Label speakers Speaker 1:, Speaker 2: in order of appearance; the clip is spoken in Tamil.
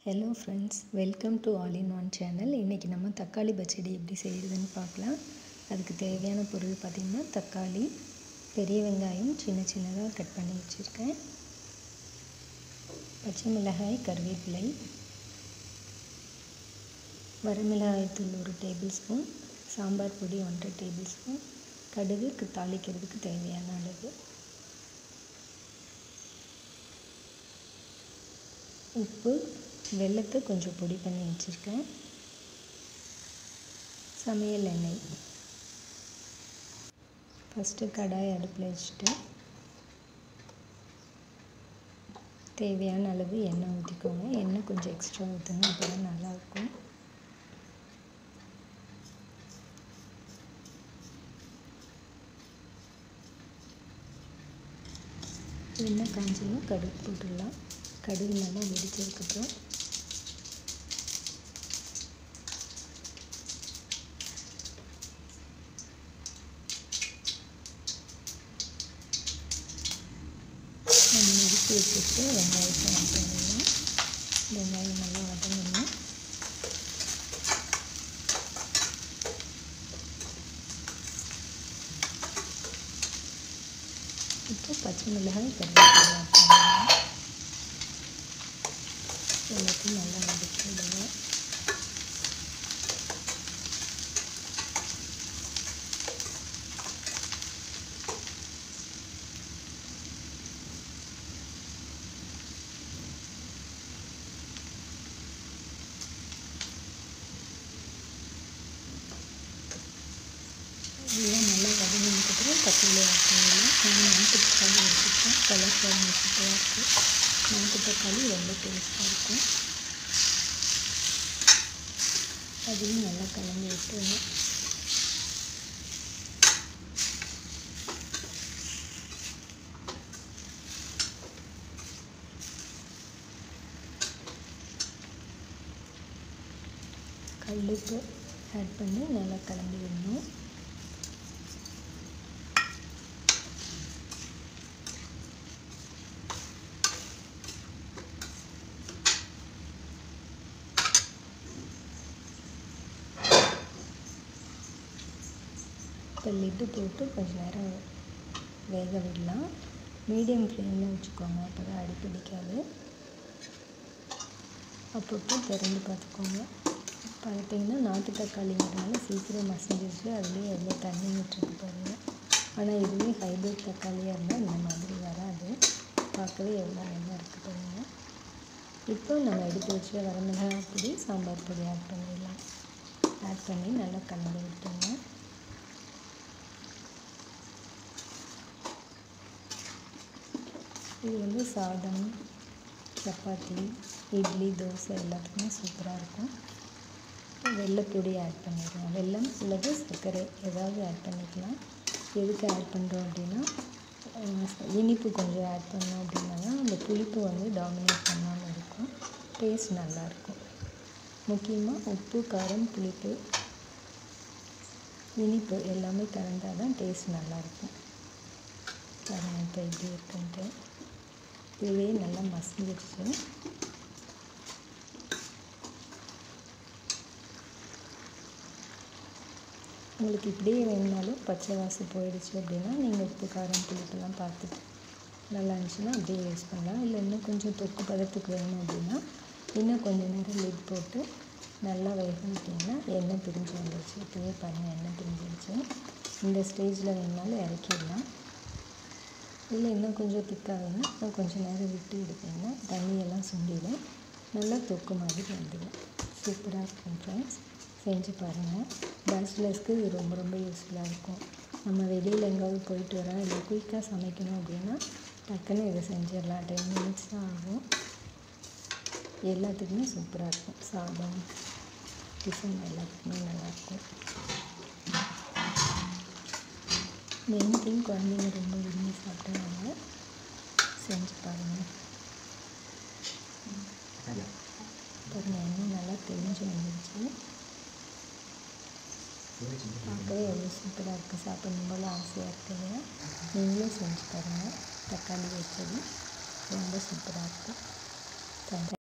Speaker 1: hello friends welcome to all in one channel இன்றைக்கி நம்ம தக்காளி பச்சடி எப்படி செய்கிறதுன்னு பார்க்கலாம் அதுக்கு தேவையான பொருள் பார்த்திங்கன்னா தக்காளி பெரிய வெங்காயம் சின்ன சின்னதாக கட் பண்ணி வச்சுருக்கேன் பச்சை மிளகாய் கருவேப்பிலை வரமிளகாய் தூள் ஒரு டேபிள் ஸ்பூன் சாம்பார் பொடி ஒன்றரை டேபிள் ஸ்பூன் கடுகு தாளிக்கிறதுக்கு தேவையான அளவு உப்பு வெள்ளத்தை கொஞ்சம் பொடி பண்ணி வச்சுருக்கேன் சமையல் எண்ணெய் ஃபஸ்ட்டு கடாய் அடுப்பில் வச்சுட்டு தேவையான அளவு எண்ணெய் ஊற்றிக்கோங்க எண்ணெய் கொஞ்சம் எக்ஸ்ட்ரா ஊற்றுங்க அப்போ தான் நல்லாயிருக்கும் எண்ணெய் காஞ்சதும் கடுகு போட்டுடலாம் கடுகு நல்லா வெடித்ததுக்கப்புறம் நம்ம வெடித்து வச்சுட்டு வெங்காயத்தை ஆட் பண்ணிடலாம் வெங்காயம் நல்லா வதங்கணும் இப்போ பச்சை மிளகாய் கருவேப்பிலை ஆட் பண்ணலாம் எல்லாத்தையும் நல்லா வதக்கி விடுங்க எல்லாம் நல்லா வதங்கினதுக்கப்புறம் தக்காளி ஆட் பண்ணிடலாம் நான் நாட்டு தக்காளி வச்சுருக்கேன் கலர் ஃபார்ம் சூப்பராக இருக்குது நாட்டு தக்காளி ரொம்ப டேஸ்ட்டாக இருக்கும் அதையும் நல்லா கலந்து விட்டுருங்க கல்லுப்பு ஆட் பண்ணி நல்லா கலந்து விடணும் இப்போ லிட்டு போட்டு கொஞ்சம் நேரம் வேக விடலாம் மீடியம் ஃப்ளேமில் வச்சுக்கோங்க அப்போ தான் அடி பிடிக்காது அப்பப்போ திறந்து பார்த்துக்கோங்க பார்த்தீங்கன்னா நாட்டு தக்காளிங்கிறதுனால சீக்கிரம் மசிஞ்சிருச்சு அதுலேயே எவ்வளோ தண்ணி விட்டுருக்கு பாருங்கள் ஆனால் இதுவே ஹைப்ரிட் தக்காளியாக இருந்தால் இந்த மாதிரி வராது பார்க்கவே எவ்வளோ நல்லா இருக்குது பாருங்கள் இப்போ நம்ம எடுத்து வச்ச வரமிளகாய் பொடி சாம்பார் பொடி ஆட் பண்ணிடலாம் ஆட் பண்ணி நல்லா கலந்து விட்டுருங்க இது வந்து சாதம் சப்பாத்தி இட்லி தோசை எல்லாத்துக்குமே சூப்பராக இருக்கும் வெள்ளைப்பொடி ஆட் பண்ணிடுவோம் வெல்லம் அல்லது சர்க்கரை ஏதாவது ஆட் பண்ணிக்கலாம் எதுக்கு ஆட் பண்ணுறோம் அப்படின்னா இனிப்பு கொஞ்சம் ஆட் பண்ணோம் அப்படின்னா தான் அந்த புளிப்பு வந்து டாமினேட் பண்ணாமல் இருக்கும் டேஸ்ட் நல்லாயிருக்கும் முக்கியமாக உப்பு காரம் புளிப்பு இனிப்பு எல்லாமே கலந்தால் தான் டேஸ்ட் நல்லாயிருக்கும் பாருங்கள் இப்போ எப்படி இருக்குன்ட்டு இதுவே நல்லா மசிஞ்சிருச்சு உங்களுக்கு இப்படியே வேணுனாலும் பச்சை வாசம் போயிடுச்சு அப்படின்னா நீங்கள் உப்பு காரம் புளிப்பெல்லாம் பார்த்துட்டு நல்லா இருந்துச்சுன்னா அப்படியே யூஸ் பண்ணலாம் இல்லை இன்னும் கொஞ்சம் தொக்கு பதத்துக்கு வேணும் அப்படின்னா இன்னும் கொஞ்சம் நேரம் லிட் போட்டு நல்லா வேக விட்டிங்கன்னா எண்ணெய் பிரிஞ்சு வந்துடுச்சு இப்போவே பாருங்கள் எண்ணெய் பிரிஞ்சிருச்சு இந்த ஸ்டேஜில் வேணுனாலும் இறக்கிடலாம் இல்லை இன்னும் கொஞ்சம் திக்காக வேணும் இன்னும் கொஞ்சம் நேரம் விட்டு எடுத்திங்கன்னா தண்ணியெல்லாம் சுண்டிடும் நல்லா தொக்கு மாதிரி வந்துடும் சூப்பராக இருக்கும் ஃப்ரெண்ட்ஸ் செஞ்சு பாருங்கள் பேச்சுலர்ஸ்க்கு இது ரொம்ப ரொம்ப யூஸ்ஃபுல்லாக இருக்கும் நம்ம வெளியில் எங்கேயாவது போயிட்டு வரோம் இல்லை குயிக்காக சமைக்கணும் அப்படின்னா டக்குன்னு இதை செஞ்சிடலாம் டென் மினிட்ஸ் தான் ஆகும் எல்லாத்துக்குமே சூப்பராக இருக்கும் சாதம் டிஃபன் எல்லாத்துக்குமே நல்லாயிருக்கும் மெயின் திங் குழந்தைங்க ரொம்ப விரும்பி சாப்பிட்றாங்க செஞ்சு பாருங்கள் பாருங்கள் இன்னும் நல்லா தெரிஞ்சு வந்துடுச்சு பார்க்கவே எவ்வளோ சூப்பராக இருக்குது சாப்பிடணும் போல் ஆசையாக இருக்குது இல்லையா நீங்களும் செஞ்சு பாருங்கள் தக்காளி வச்சது ரொம்ப சூப்பராக இருக்குது தேங்க்யூ